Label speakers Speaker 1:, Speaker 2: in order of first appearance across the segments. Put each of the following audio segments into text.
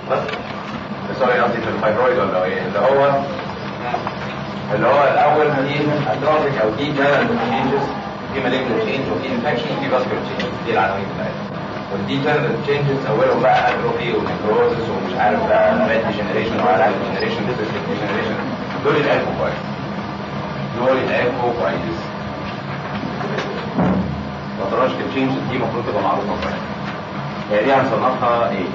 Speaker 1: بس سوري قصدي في الفايبرويد ولا ايه اللي هو اللي هو الاول دي اتروفيك او دي جنرال تشينجز في مالجنت تشينج وفي انفكشن وفي فاسكولار تشينج دي العناوين بتاعتها والدي جنرال تشينجز اولهم بقى اتروفي ونيكروزس ومش عارف بقى ريد ديجنريشن وعلى ديجنريشن ديجنريشن دول الالفو كويس دول الالفو كويس باثولوجيكال تشينجز دي المفروض تبقى معروفه كويس هي دي هنصنفها ايه؟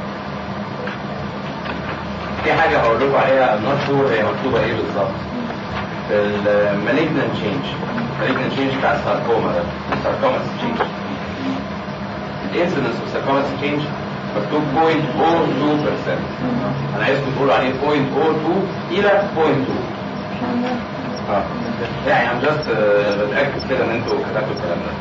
Speaker 1: في حاجة هقول لكم عليها not sure هي مكتوبة ايه بالظبط المالجنان تشينج المالجنان تشينج بتاع الساركوما ده الساركوما تشينج الانسيدنس اوف ساركوما تشينج مكتوب 0.02% انا عايزكم تقولوا عليه 0.02 الى 0.2 اه يعني I'm just uh, بتأكد كده ان انتوا كتبتوا الكلام ده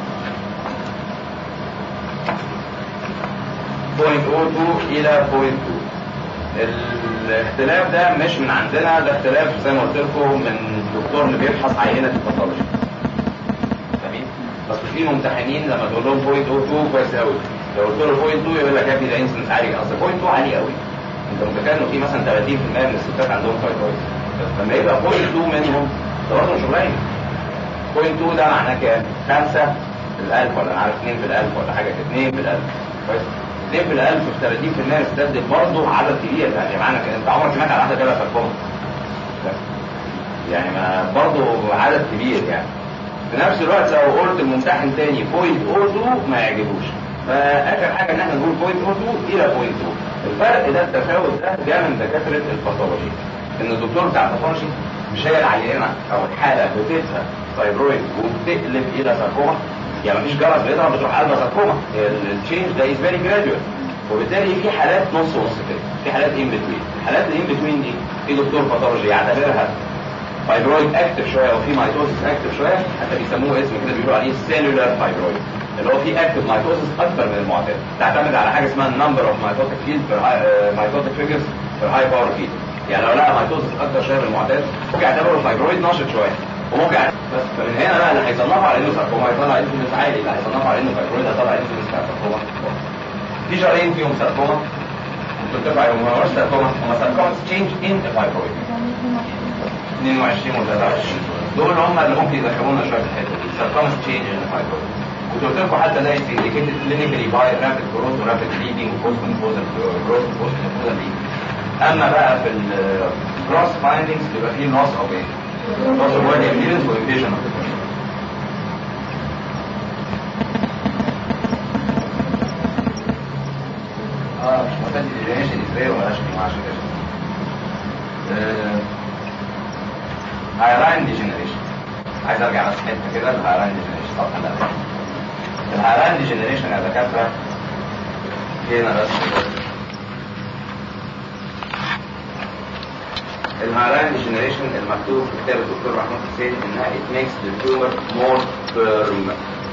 Speaker 1: 0.02 الى 0.2 الاختلاف ده مش من عندنا ده اختلاف زي ما قلت لكم من الدكتور اللي بيفحص عينه الباثولوجي تمام بس في ممتحنين لما تقول لهم 0.02 كويس قوي لو قلت له 0.2 يقول لك يا ابني ده انسنس عالي اصل 0.2 عالي قوي انت متخيل انه في مثلا 30% من الستات عندهم فايبرويد لما يبقى 0.2 منهم ده برضه مش قليل 0.2 ده معناه كام؟ 5 في الألف ولا انا عارف 2 في الألف ولا حاجه كده 2 في الألف كويس 2 في الألف في 30% من الستات دي برضه عدد كبير يعني معنى كده انت عمرك سمعت على واحده جالها ساركوما يعني ما برضه عدد كبير يعني في نفس الوقت لو قلت الممتحن تاني 0.02 ما يعجبوش فاخر حاجه ان احنا نقول 0.02 الى 0.2 الفرق ده التفاوت ده جاء من دكاتره الباثولوجي ان الدكتور بتاع الباثولوجي مش هي العينه او الحاله بتفهم فايبرويد وبتقلب الى ساركوما يعني مفيش جرس بيضرب بتروح قلبها ساركوما التشينج ده از فيري جراديوال وبالتالي في حالات نص ونص كده في حالات ان بتوين الحالات الان بتوين دي في دكتور باثولوجي يعتبرها فايبرويد اكتف شويه وفي مايتوسيس اكتف شويه حتى بيسموه اسم كده بيقولوا عليه سيلولار فايبرويد اللي هو فيه اكتف مايتوسيس اكتر من المعتاد تعتمد على حاجه اسمها النمبر اوف مايتوتيك فيلد مايتوتيك فيجرز في هاي باور فيلد يعني لو لقى مايتوسيس اكتر شويه من المعتاد ممكن يعتبره فايبرويد ناشط شويه وممكن بس فمن هنا بقى اللي هيصنفوا على انه ساركوما هيطلع انسولين عالي اللي هيصنفوا على انه فايبرويد هيطلع انسولين بتاع ساركوما في شهرين فيهم ساركوما انتوا بتبقوا عليهم ما هوش ساركوما هم ساركوما تشينج ان فايبرويد 22 و 23 دول هم اللي ممكن يدخلونا شويه في الحته دي ساركوما تشينج ان فايبرويد وقلت لكم حتى ده انديكيتد كلينيكالي باي رابيد جروث ورابيد بليدنج وبوست كونفوزل جروث وبوست كونفوزل بليدنج اما بقى في الكروس فايندنجز بيبقى فيه لوس اوف ايه؟ لوس اوف بودي ابيرنس وانفيجن اوف اه مش معتاد الديجنريشن ازاي ومالهاش عشان كده هايلاين ديجنريشن عايز ارجع بس حته كده الهايلاين ديجنريشن صفحه الاول الهايلاين ديجنريشن يا دكاتره هنا بس الهايلاين ديجنريشن المكتوب في كتاب الدكتور محمود حسين انها it makes the tumor more firm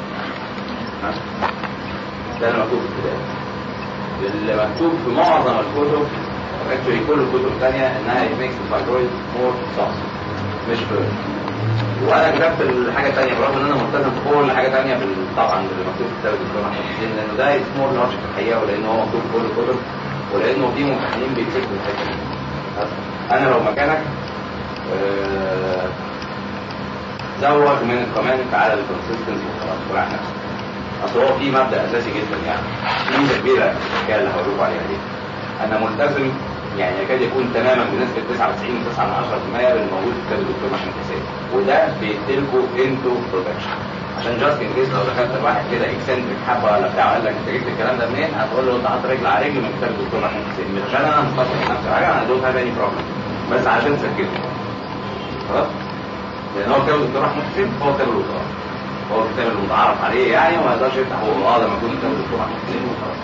Speaker 1: ده المكتوب في الكتاب اللي مكتوب في معظم الكتب اكشولي كل الكتب الثانيه انها it makes the fibroid more soft مش firm وانا كتبت الحاجه الثانيه برغم ان انا ملتزم بكل حاجه ثانيه طبعا اللي مكتوب في كتاب الدكتور محمود حسين لانه ده اسمه لوجيك في الحقيقه ولان هو مكتوب في كل الكتب ولانه في ممتحنين بيكتبوا الحته دي انا لو مكانك آه زود من الكومنت على الكونسستنسي وخلاص وراح نفسك اصل هو في مبدا اساسي جدا يعني في ميزه كبيره في الحكايه اللي هقول لكم عليها دي انا ملتزم يعني يكاد يكون تماما بنسبه 99 9 من 10% بالموجود في كتاب الدكتور محمد حسين وده بيديلكوا انتو بروتكشن عشان جاست ان كيس لو دخلت واحد كده اكسنتريك حبه ولا بتاع قال لك انت جبت الكلام ده منين؟ هتقول له انت حاطط رجل على رجل من كتاب الدكتور محمد حسين مش عشان انا مخصص نفسي حاجه انا دونت هاف اني بروبلم بس عشان تسجله خلاص؟ لان هو كتاب الدكتور محمد حسين هو كتاب الوزاره هو الكتاب المتعارف عليه يعني وما يقدرش يفتح هو اه لما يكون كتاب الدكتور محمد حسين وخلاص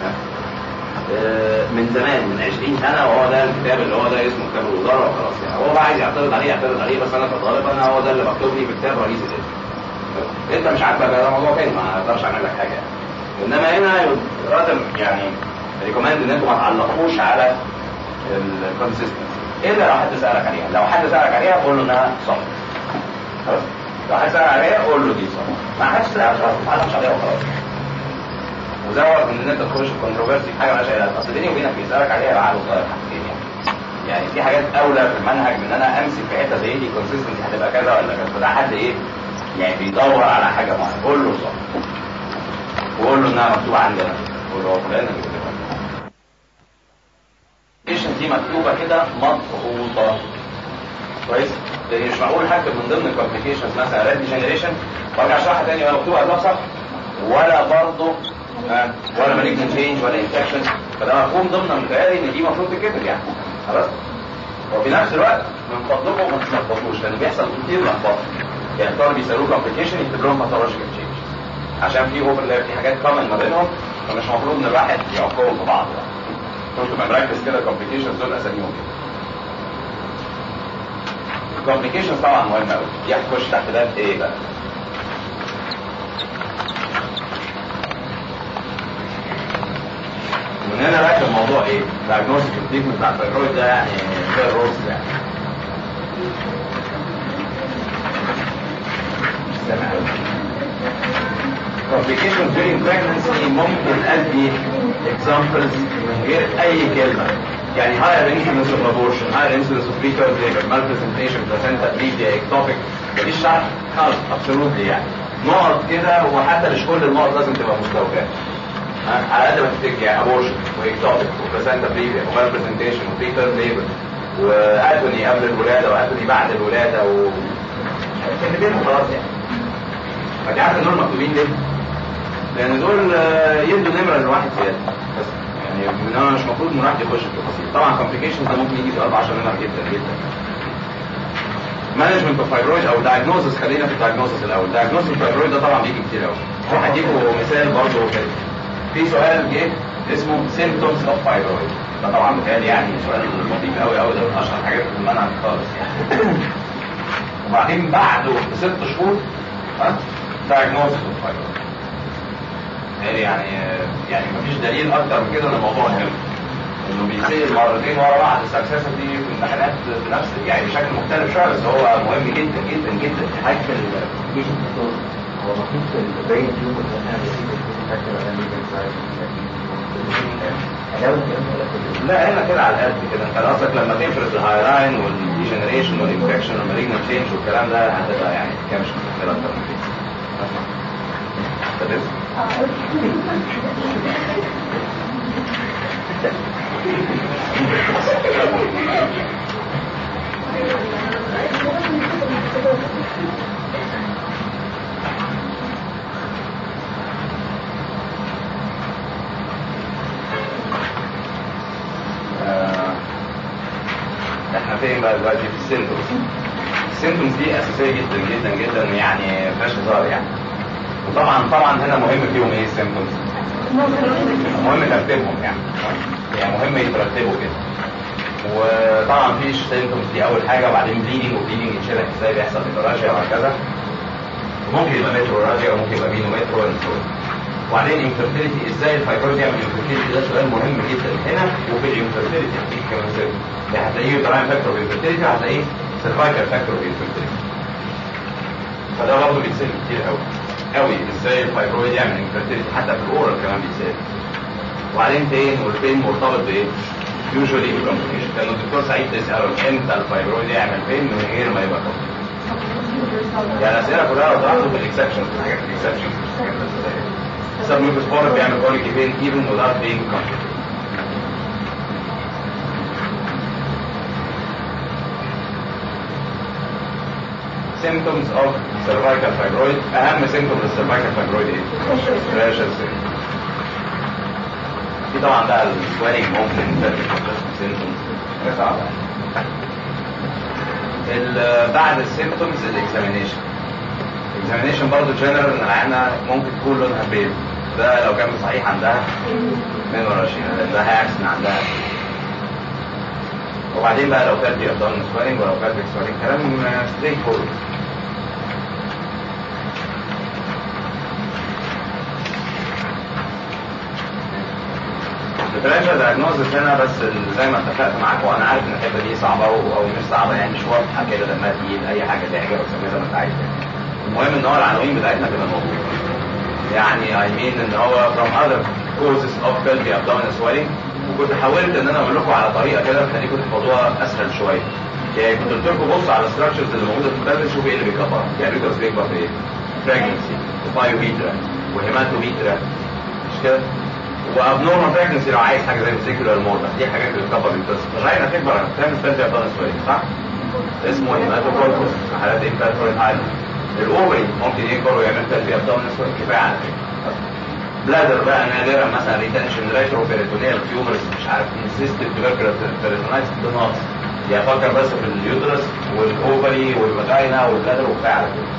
Speaker 1: من زمان من 20 سنه وهو ده الكتاب اللي هو ده اسمه كتاب الوزاره وخلاص يعني هو بقى عايز يعترض عليه يعترض عليه بس انا كطالب انا هو ده اللي مكتوب لي في كتاب رئيس الاسم انت مش عاجبك ده موضوع تاني ما اقدرش اعمل لك حاجه يعني. انما هنا راتب يعني ريكومند ان انتوا ما تعلقوش على الكونسيستنسي الا لو حد سالك عليها لو حد سالك عليها قول له انها صح خلاص لو حد سالك عليها قول له دي صح ما حدش سالك خلاص ما تعلقش عليها وخلاص وزوج من ان انت تخش في كونتروفيرسي في حاجه مالهاش علاقه اصل بيني وبينك بيسالك عليها بعقل صغير حاجتين يعني يعني في حاجات اولى في المنهج من ان انا امسك في حته زي دي كونسيستنسي هتبقى كذا ولا كذا فده حد ايه يعني بيدور على حاجه معينه قول له صح وقول له انها مكتوبه عندنا قول له هو فلان اللي بيكتبها دي مكتوبه كده مضغوطه كويس لان مش معقول هكتب من ضمن الكومبليكيشنز مثلا ريد جنريشن وارجع اشرحها تاني ولا مكتوبه قبلها صح ولا برضه آه ولا مالجنت تشينج ولا انفكشن فده مفهوم ضمن متهيألي ان دي المفروض تتكتب يعني خلاص وفي نفس الوقت من فضلكم ما تتلخبطوش لان بيحصل كتير لخبطه يعني الطالب بيسالوه كومبليكيشن يكتب لهم باثولوجيكال تشينج عشان في اوفرلاب في حاجات كومن ما بينهم فمش المفروض ان الواحد يعقهم في بعض يعني كنت مركز كده كومبليكيشنز دول اساميهم كده الكومبليكيشنز طبعا مهمه قوي دي هتخش تحت باب ايه بقى من هنا راكب الموضوع ايه؟ diagnosis والتريتمنت بتاع الثيرويد ده يعني زي الرز يعني استمع complications during pregnancy ممكن ادي examples من غير اي كلمه يعني higher incidence of abortion higher incidence of preterm labor malpresentation placenta bleeding ectopic مفيش شرح خالص absolutely يعني نقط كده وحتى مش كل النقط لازم تبقى مستوفاه على قد ما تفتكر يعني ابورشن واكتوبيك وبلاسنتا بريفيا ومال برزنتيشن وبريتر ليبر واتوني قبل الولاده واتوني بعد الولاده و كلمتين خلاص يعني فدي عارف ان دول مكتوبين ليه؟ لان دول يدوا نمره لواحد زياده بس يعني انما مش المفروض ان الواحد يخش في التفاصيل طبعا كومبليكيشنز ده ممكن يجي في 14 نمره جدا جدا مانجمنت اوف فايبرويد او دايجنوزس خلينا في الدايجنوزس الاول دايجنوزس الفايبرويد ده طبعا بيجي كتير قوي وهديكم مثال برضه كده في سؤال جه اسمه symptoms of fibroid ده طبعا متهيألي يعني سؤال لطيف قوي قوي ده من اشهر حاجات في المنهج خالص يعني وبعدين بعده بست شهور ها diagnosis of fibroid يعني يعني مفيش دليل اكتر من كده ان الموضوع حلو انه بيصير مرتين ورا بعض سكسسفلي في امتحانات بنفس يعني بشكل مختلف شويه بس هو مهم جدا جدا جدا في حاجه
Speaker 2: هو المفروض في الباقي تيوب ان انا بسيب الفاكتور ولا
Speaker 1: لا هنا كده على القد كده انت قصدك لما تفرز الهايلاين والديجنريشن والانفكشن والمالجنت تشينج والكلام ده هتبقى يعني كده مش مشكله اكتر من كده احنا فين بقى دلوقتي في السيمتومز السيمتومز دي اساسيه جدا جدا جدا يعني ما فيهاش هزار يعني وطبعا طبعا هنا مهم فيهم ايه السيمتومز مهم ترتيبهم يعني يعني مهم يترتبوا كده وطبعا في سيمتومز دي اول حاجه وبعدين بليدنج وبليدنج يتشرح ازاي بيحصل هيدراجيا وهكذا ممكن يبقى متروراجيا وممكن يبقى بينو مترو وبعدين انفيرتيليتي ازاي الفايبرويد يعمل انفيرتيليتي ده سؤال مهم جدا هنا وفي الانفيرتيليتي هتيجي كمان سير يعني هتلاقيه يوتراين فاكتور انفيرتيليتي وهتلاقيه سيرفايكال فاكتور انفيرتيليتي فده برضه بيتسال كتير قوي قوي ازاي الفايبرويد يعمل انفيرتيليتي حتى في الاورال كمان بيتسال وبعدين فين والفين مرتبط بايه؟ يوجوالي بالكومبليكيشن كان الدكتور سعيد بيساله امتى الفايبرويد يعمل فين من غير ما يبقى كومبليكيشن يعني الاسئله كلها وضعته في الاكسبشن حاجات الاكسبشن حاجات submucous بيعمل colic pain even without being complicated. symptoms of cervical fibroid اهم symptom للcervical fibroid ايه؟ pressure symptom في طبعا بقى السوالينج ممكن symptoms حاجة صعبة بعد السيمتومز الاكزامينيشن الاكزامينيشن برضه جنرال ان العينه ممكن تكون لونها بيض ده لو كان صحيح عندها 22 ده هيعكس عندها وبعدين بقى لو كانت ابدان سوالينج ولو كانت سوالينج كلام ستريت فورد الديفرنشال دايجنوزس هنا بس زي ما اتفقت معاكم انا عارف ان الحته دي صعبه او مش صعبه يعني مش واضحه كده لما تقيل اي حاجه تعجبك سميها زي ما انت عايز المهم ان هو العناوين بتاعتنا تبقى موجوده يعني I mean ان هو from other causes of pelvic abdominal swelling وكنت حاولت ان انا اقول لكم على طريقه كده تخليكم تحفظوها اسهل شويه يعني كنت قلت لكم بص على الستراكشرز اللي موجوده في البلد شوف ايه اللي بيكبرها يعني اليوترس بيكبر في ايه؟ pregnancy وبايوميترا وهيماتوميترا مش كده؟ وابنورمال pregnancy لو عايز حاجه زي الفيسيكولار موردا دي حاجات اللي بتكبر اليوترس مش عايز تكبر تعمل pelvic abdominal swelling صح؟ اسمه هيماتوكوربوس في حالات انفالتوريت ايلاند الاوفري ممكن يكبر ويعمل pelvic abdominal swelling كفايه على كده بلادر بقى نادرا مثلا ريتنشن ريترو بيريتونيال تيومرز مش عارف انسيستد تبركلر بيريتونايتس ده ناقص يعني فكر بس في اليوترس والاوفري والفاجينا والبلادر وبتاع على كده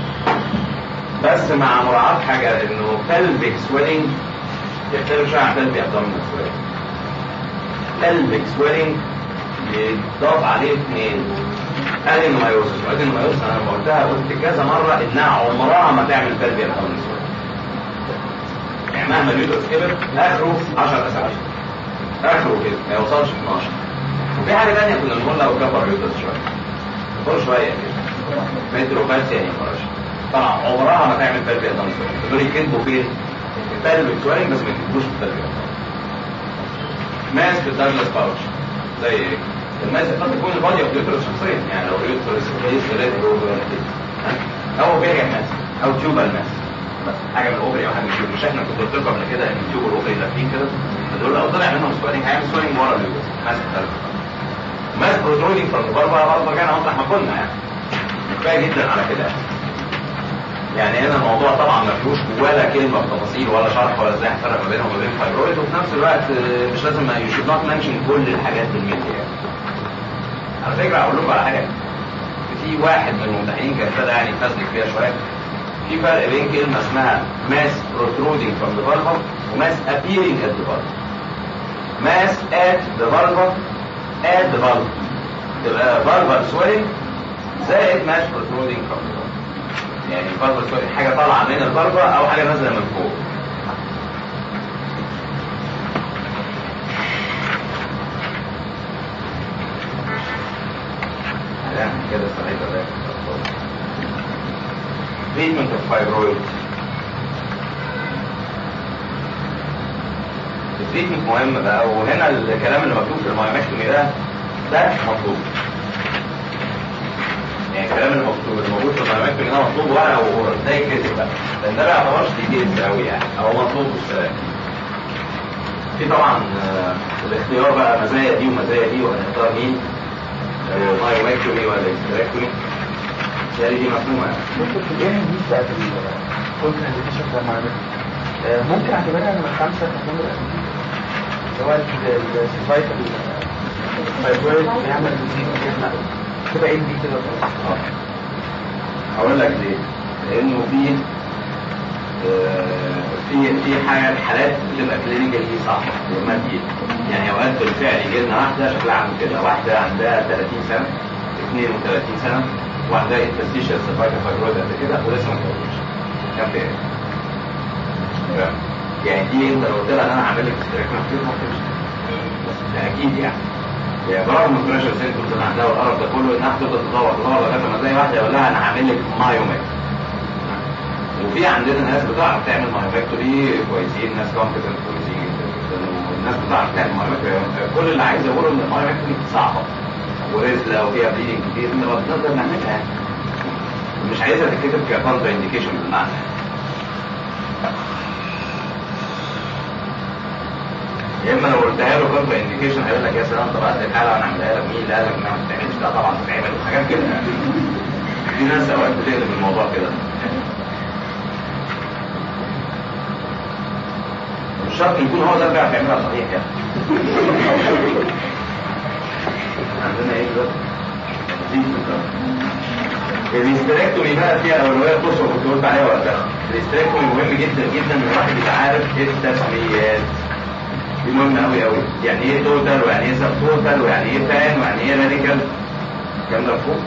Speaker 1: بس مع مراعاة حاجة انه pelvic swelling يختلف شوية عن pelvic abdominal swelling pelvic swelling يضاف عليه اثنين ادينومايوسس وادينومايوسس انا لما قلتها قلت كذا مرة انها عمرها ما تعمل pelvic abdominal swelling يعني مهما اليوترس كبر اخره 10 اسابيع اخره كده ما يوصلش 12 وفي حاجه ثانيه كنا بنقول لو كبر اليوترس شويه كبر شويه كده متروفاتس يعني فرش طبعا عمرها ما تعمل تربيه ضمس دول يكتبوا فين؟ التربيه سوالين بس ما يكتبوش في التربيه ماس في الداجلاس باوتش زي ايه؟ الماس قد تكون الفاضيه في اليوترس شخصيا يعني لو اليوترس كويس ريترو او فيريا ماس او تيوبال ماس بس حاجه من الاوفري او حاجه من التيوب مش احنا كنت قلت لكم قبل كده ان التيوب والاوفري لافين كده فدول لو طلع منهم سوالين هيعمل سوالين ورا اليوترس ماس ماس بروترودينج فروم بره برضه كان اوضح ما كنا يعني كفايه جدا على كده يعني هنا الموضوع طبعا ما فيهوش ولا كلمه بتفاصيل ولا شرح ولا ازاي هنفرق ما بينهم وبين الفايبرويد وفي نفس الوقت مش لازم يو شود نوت منشن كل الحاجات بالمثل يعني. على فكره اقول لكم على حاجه في واحد من الممتحنين كان ابتدى يعني يفزلك فيها شويه في فرق بين كلمه اسمها ماس protruding from the vulva وماس appearing at the vulva mass at the vulva at the vulva تبقى vulval swelling زائد mass protruding from the vulva يعني vulval swelling حاجه طالعه من الفالفا او حاجه نازله من فوق هنعمل كده ساعتها ده treatment of fibroids التريتمنت مهم بقى وهنا الكلام اللي مكتوب في المايومكتومي ده ده مطلوب يعني الكلام اللي مكتوب اللي موجود في المايومكتومي ده مطلوب ورقه وورق ده يتكتب بقى لان ده ما يعتبرش ديتيلز قوي يعني او مطلوب بالسلام في طبعا آه، الاختيار بقى مزايا دي ومزايا دي وهنختار مين مايومكتومي ولا استراكتومي يعني دي مفهومه يعني
Speaker 2: ممكن في الايه دي بتاعت الكونترنديكيشن بتاع المعلومات ممكن اعتبرها من خمسة نمبر اللي هو السيرفايكال فايبرويد بيعمل ديزيز كده تبقى ايه دي كده خلاص
Speaker 1: هقول لك ليه لانه في آه، في في حاجات حالات بتبقى كلينيكالي صعبه لما تجي يعني اوقات بالفعل يجي لنا واحده شكلها عامل كده واحده عندها 30 سنه 32 سنه وعندها انترستيشال سيرفايكال فايبرويد قد كده ولسه ما اتجوزتش كام في ايه؟ يعني دي انت لو قلت لها ان انا هعمل لك استراكشن كتير ما تمشي بس ده اكيد يعني يعني برغم من البريشر سيمبتومز اللي عندها والقرف ده كله انها تفضل تدور تدور لغايه ما تلاقي واحده يقول لها انا هعمل لك مايوميك وفي عندنا ناس بتعرف تعمل مايوميكتوري كويسين ناس كومبتنت كويسين جدا والناس بتعرف تعمل مايوميكتوري كل اللي عايز اقوله ان المايوميكتوري صعبه ورزله وفيها بليدنج كتير انما بنقدر نعملها يعني. مش عايزها تتكتب ككونتر انديكيشن بالمعنى يا اما لو قلتها له كونتر انديكيشن هيقول لك يا سلام طب هات الحاله وانا اعملها لك مين اللي قال لك انها ما بتتعملش لا طبعا بتتعمل وحاجات كده يعني. في ناس اوقات بتقلب الموضوع كده مش شرط يكون هو ده اللي بيعرف يعملها صحيح يعني عندنا ايه دلوقتي؟ الاستراكتومي بقى فيها اولويه بصوا كنت قلت عليها وقتها الاستراكتومي مهم جدا جدا ان الواحد يبقى عارف ايه التسميات دي مهمه قوي قوي يعني ايه توتال ويعني ايه سب توتال ويعني ايه فان ويعني ايه راديكال الكلام ده مفهوم؟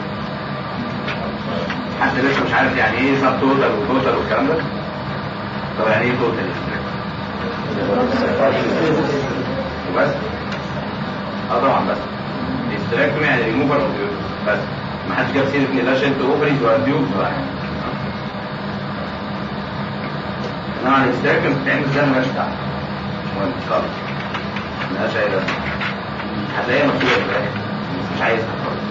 Speaker 1: حد لسه مش عارف يعني ايه سب توتال وتوتال والكلام ده؟ طب يعني ايه توتال وبس اه طبعا بس الاستراكتومي يعني ريموفر اوف بس ما حدش جاب سيره ان لا شلت اوفريز ولا تيوبز ولا حاجه انما الهيستيريكال بتتعمل ازاي مالهاش دعوه مش مهم خالص مالهاش اي لازمه هتلاقيها مكتوبه في الاخر بس مش عايزها خالص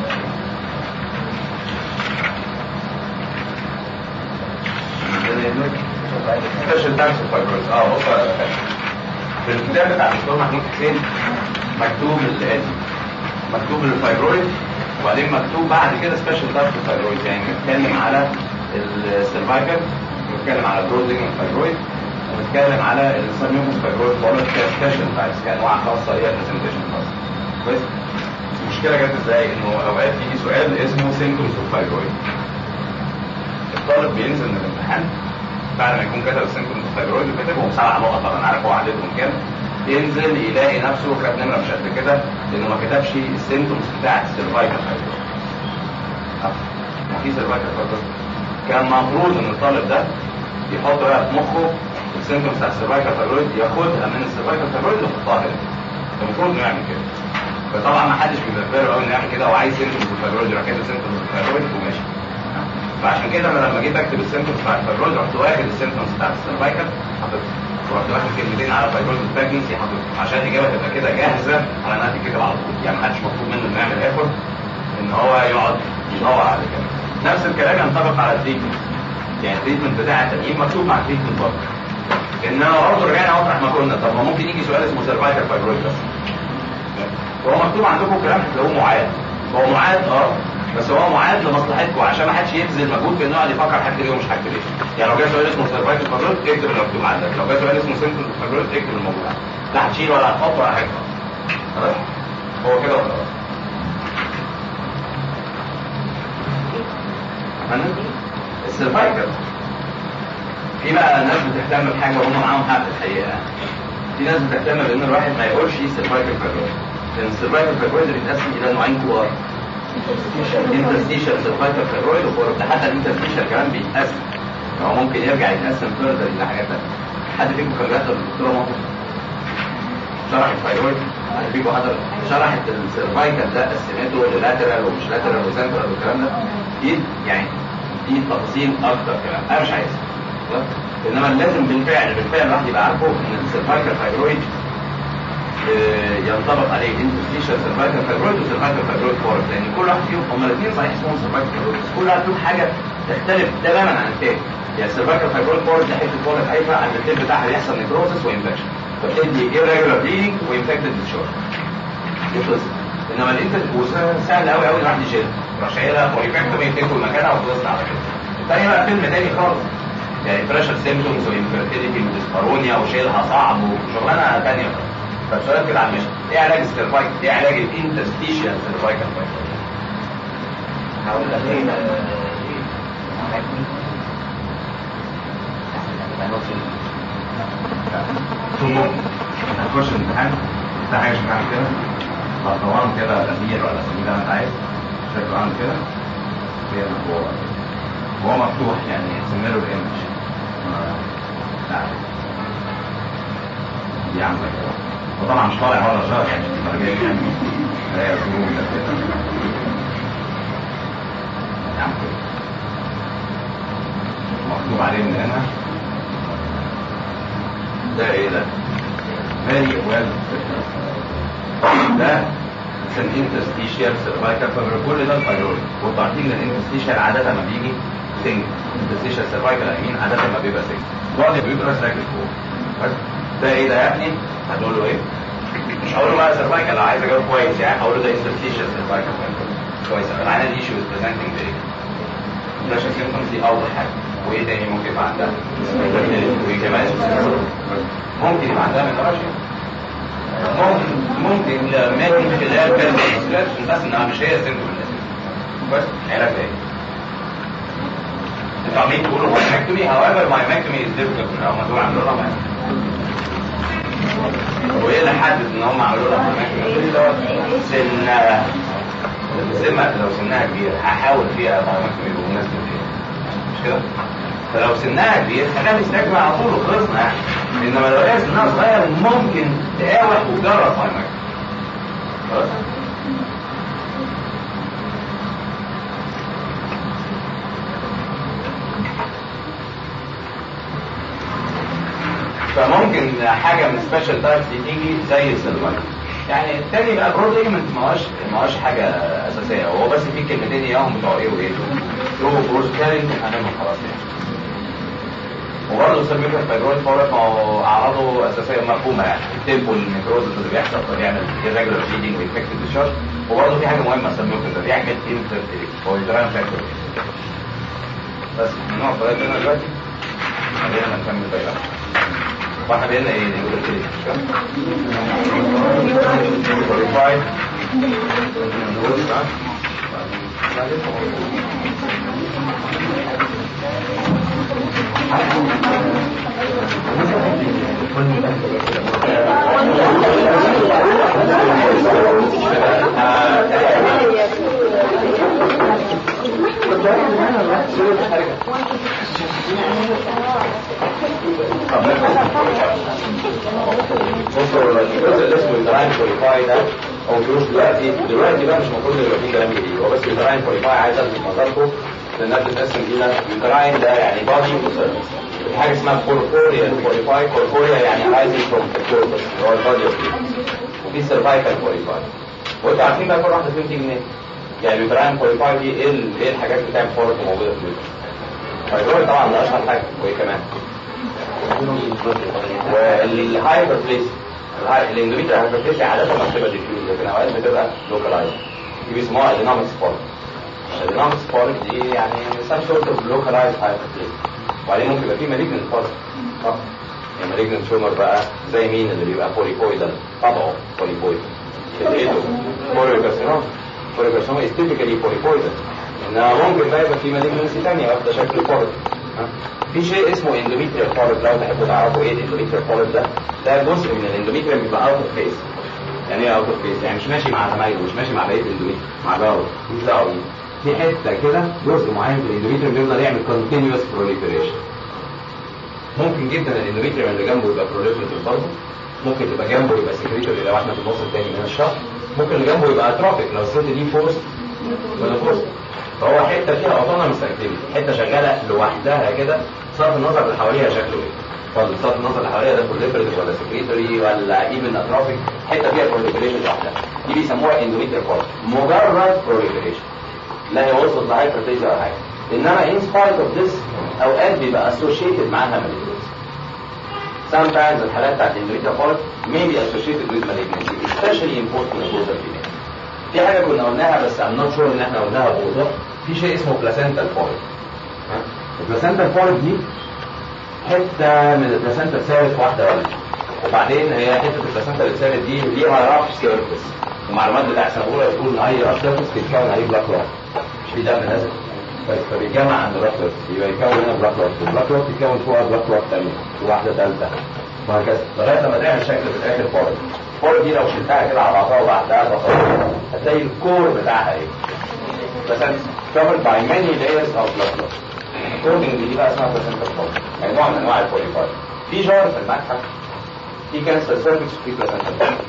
Speaker 1: سبيشال تايبس اوف فايبرويد اه بص في الكتاب بتاع الدكتور محمود حسين مكتوب الاتي مكتوب الفايبرويد وبعدين مكتوب بعد كده سبيشال تايبس اوف فايبرويد يعني بنتكلم على السيرفايكل بنتكلم على البروزنج فايبرويد وبنتكلم على السيرميوكس فايبرويد بقول سبيشال تايبس كانواع خاصه ليها برزنتيشن خاصه كويس المشكله جت ازاي انه اوقات يجي سؤال اسمه سيمبتومز اوف فايبرويد الطالب بينزل من الامتحان بعد ما يكون كتب السيمبتومز اوف فايبرويد وكتبهم سبع نقط طبعا عارف هو عددهم كام ينزل يلاقي نفسه خد نمره مش قد كده لانه ما كتبش السيمبتومز بتاعت السيرفايكال فايبرويد ما في سيرفايكال فايبرويد كان المفروض ان الطالب ده يحط بقى في مخه السيمبتومز بتاع السيرفايكال فايبرويد ياخدها من السيرفايكال فايبرويد ويحطها هنا المفروض انه يعمل كده فطبعا ما حدش بيبقى فاهم قوي انه يعمل كده وعايز سيمبتومز الفايبرويد يروح كاتب سيمبتومز الفايبرويد وماشي فعشان كده انا لما جيت اكتب السيمبتومز بتاع الفايبرويد رحت واخد السيمبتومز بتاع السيرفايكال حطيتها ورحت واخد كلمتين على فايبرويد بريجنسي حطيتهم عشان الاجابه تبقى كده جاهزه على انها تتكتب على طول يعني ما حدش مطلوب منه انه يعمل ايفورت ان هو يقعد يدور على كده نفس الكلام ينطبق على التريتمنت يعني التريتمنت بتاع التنين مكتوب مع التريتمنت برضه انما برضه رجعنا مطرح ما كنا طب ما ممكن يجي سؤال اسمه سيرفايكال فايبرويد بس هو مكتوب عندكم كلام هتلاقوه معاد هو معاد اه بس هو معاد لمصلحتكم عشان ما حدش يبذل مجهود في انه يقعد يفكر هكتب ايه ومش هكتب ايه يعني لو جه سؤال اسمه سيرفايكال فايبرويد اكتب اللي مكتوب عندك لو جه سؤال اسمه سيمبل فايبرويد اكتب اللي موجود عندك لا هتشيل ولا هتحط ولا حاجه خلاص هو كده وخلاص السيرفايكال في بقى ناس بتهتم بحاجه وهم معاهم حق الحقيقه في ناس بتهتم بان الواحد ما يقولش سيرفايكال فايبرويد لان السيرفايكال فايبرويد بيتقسم الى نوعين كبار انترستيشال سيرفايكال فايبرويد وفورم ده حتى الانترستيشال كمان بيتقسم هو ممكن يرجع يتقسم فيرذر الى حاجات ثانيه حد فيكم كان بيحضر الدكتوره مطر شرحت فايبرويد حد فيكم حضر شرحت السيرفايكال ده قسمته للاترال ومش لاترال وسنترال والكلام ده دي يعني دي تفاصيل اكتر كمان انا مش عايز انما لازم بالفعل بالفعل الواحد يبقى عارفه ان السيرفايكال فايبرويد ينطبق عليه انترستيشال سيرفايكال فايبرويد وسيرفايكال فايبرويد فورس لان كل واحد فيهم هما الاثنين صحيح اسمهم سيرفايكال فايبرويد بس كل واحد فيهم حاجه تختلف تماما عن الثاني يعني السيرفايكال فايبرويد فورس ده حته فورس هايفه عند التيب بتاعها بيحصل نيكروسس وانفكشن فبتدي irregular bleeding وانفكتد discharge يخلص انما الانتر سهل قوي قوي الواحد يشيلها يروح شايلها ويفكتومي تاكل مكانها وخلصنا على كده الثاني بقى فيلم تاني خالص يعني بريشر سيمبتومز وانفيرتيليتي وديسبارونيا وشيلها صعب وشغلانه ثانيه فالسؤال كده على المشن ايه علاج السيرفايك ايه علاج الانترستيشال سيرفايكال هقول لك ايه ثم هتخش الامتحان ده حاجه شكلها عامل كده برطمان كده غزير ولا سميه زي ما انت عايز شكله عامل كده كده هو هو مفتوح يعني سميله الايمج لا دي عامله كده وطبعا مش طالع ولا شهر يعني مش درجات يعني هي ظروف ده كده عامل كده مكتوب عليه من هنا ده ايه ده؟ very well ده عشان interstitial cervical fiber كل ده الفايرويد وانتوا عارفين ان الانترستيشال عاده ما بيجي سنج الانترستيشال cervical اليمين عاده ما بيبقى سنج بعد بيبقى راكب فوق بس ده ايه ده يا ابني؟ هتقول له ايه؟ مش هقول له بقى cervical لو عايز اجاوب كويس يعني هقول له ده interstitial cervical fiber كويس العينه دي شو presenting بايه؟ فلاش سيمبتومز دي اول حاجه وايه تاني ممكن يبقى عندها؟ وكمان ممكن يبقى عندها من راشن ممكن ممكن مات من خلال كلمة بس انها مش هي السن بس علاج ايه؟ انتوا عاملين تقولوا مايمكتومي however مايمكتومي is difficult او ما تقول عملوا لها وايه اللي حدد ان هم عملوا لها مايمكتومي؟ سنها سنها لو سنها كبير هحاول فيها مايمكتومي بمناسبة ايه؟ مش كده؟ فلو سنها كبير خليها تستجمع على طول وخلصنا يعني انما لو هي سنها صغير ممكن تقاوح وتجرب فايمك خلاص سبيشال تايبس دي تيجي زي السيرفايكال يعني التاني بقى برود ليجمنت ما هوش ما هوش حاجه اساسيه هو بس في كلمتين اياهم بتوع ايه وايه ثرو بروز كارين هنعمل خلاص يعني وبرضه السيرفيكال فايبرويد فورت ما هو اعراضه اساسيه مفهومه يعني التيمبو النيكروز اللي بيحصل فبيعمل irregular bleeding وانفكتد discharge وبرضه في حاجه مهمه السيرفيكال في حاجه infertility هو يتراين فاكتور بس نقعد لغايه هنا دلوقتي خلينا ما نكمل بقى واحنا بقينا ايه نقول كده مش كده؟ qualified نقول بقى بصوا الجزء اللي اسمه يوتراين كواليفاي ده او فلوس دلوقتي دلوقتي بقى مش المفروض يبقى فيه كلام جديد هو بس يوتراين كواليفاي عايز الفت نظركم لانها بتتقسم الى يوتراين ده يعني بادي وسيرفس في حاجه اسمها كوربوريال كواليفاي كوربوريال يعني رايزنج فروم الكوربس اللي هو البادي وفي سيرفايكال كواليفاي وانتوا عارفين بقى كل واحده فيهم تيجي منين يعني اليوتراين كواليفاي دي ايه ال- ايه الحاجات اللي بتعمل فورك موجوده في اليوتر فالجوال طبعا ده اشهر حاجه وايه كمان والهايبر بليس الاندوميتريال هايبر بليس عاده ما بتبقى ديفيوز لكن اوقات بتبقى لوكالايز دي بيسموها اديناميك سبورت الاديناميك سبورت دي يعني سام سورت اوف لوكالايز هايبر بليس وبعدين ممكن يبقى في مالجنت فورت يعني مالجنت تيومر بقى زي مين اللي بيبقى بوليبويدال طبعه بوليبويد كده بوليوكارسينوم بوليوكارسينوم is typically بوليبويدال انما ممكن بقى يبقى في مالجنسي ثانيه واخده شكل فورت في شيء اسمه اندوميتريال فورد لو تحبوا تعرفوا ايه الاندوميتريال فورد ده ده جزء من الاندوميتريال بيبقى اوت اوف فيس يعني ايه اوت اوف فيس يعني مش ماشي مع زمايله مش ماشي مع بقيه الاندوميتريال مع جاره مش دعوه بيه في حته كده جزء معين في الاندوميتريال بيفضل يعمل كونتينوس بروليفريشن ممكن جدا الاندوميتريال اللي جنبه يبقى بروليفريتيف برضه ممكن يبقى جنبه يبقى سكريتوري لو احنا في النص الثاني من الشهر ممكن اللي جنبه يبقى اتروفيك لو الست دي فورس ولا فورس فهو حته فيها اوتونومس اكتيفيتي حته شغاله لوحدها كده صرف النظر اللي حواليها شكله ايه فضل صرف النظر اللي حواليها ده بروليفريتيف ولا سكريتوري ولا ايفن اتروفيك حته فيها بروليفريشن لوحدها دي بيسموها اندوميتريال فورس مجرد بروليفريشن لا هي وصلت لهايبرتيزيا ولا حاجه انما ان سبايت اوف ذس اوقات بيبقى اسوشيتد معاها مالجنسي sometimes الحالات بتاعت الاندوميتريال فورس may be associated with malignancy especially in postmenopausal females في حاجه كنا قلناها بس I'm not sure ان احنا قلناها بوضوح في شيء اسمه بلاسنتال فورد البلاسنتال فورد دي حته من البلاسنتا اتسابت واحده ولا وبعدين هي حته البلاسنتا اللي اتسابت دي ليها رف سيرفيس المعلومات بتاع سنغوله يقول ان اي رف سيرفيس بيتكون عليه بلاك روك مش في دم نازل فبيتجمع عند بلاك روك يبقى يتكون هنا بلاك روك البلاك روك يتكون فوقها بلاك روك ثانيه وواحده ثالثه وهكذا لغايه لما تعمل شكل في الاخر فورد الفورد دي لو شلتها كده على بعضها وبعدها بخطوه هتلاقي الكور بتاعها ايه بس covered by many layers of blood flow according دي بقى اسمها placenta fold يعني نوع من انواع البوليفاي في جار في المتحف في كانسر سيرفكس وفي placenta fold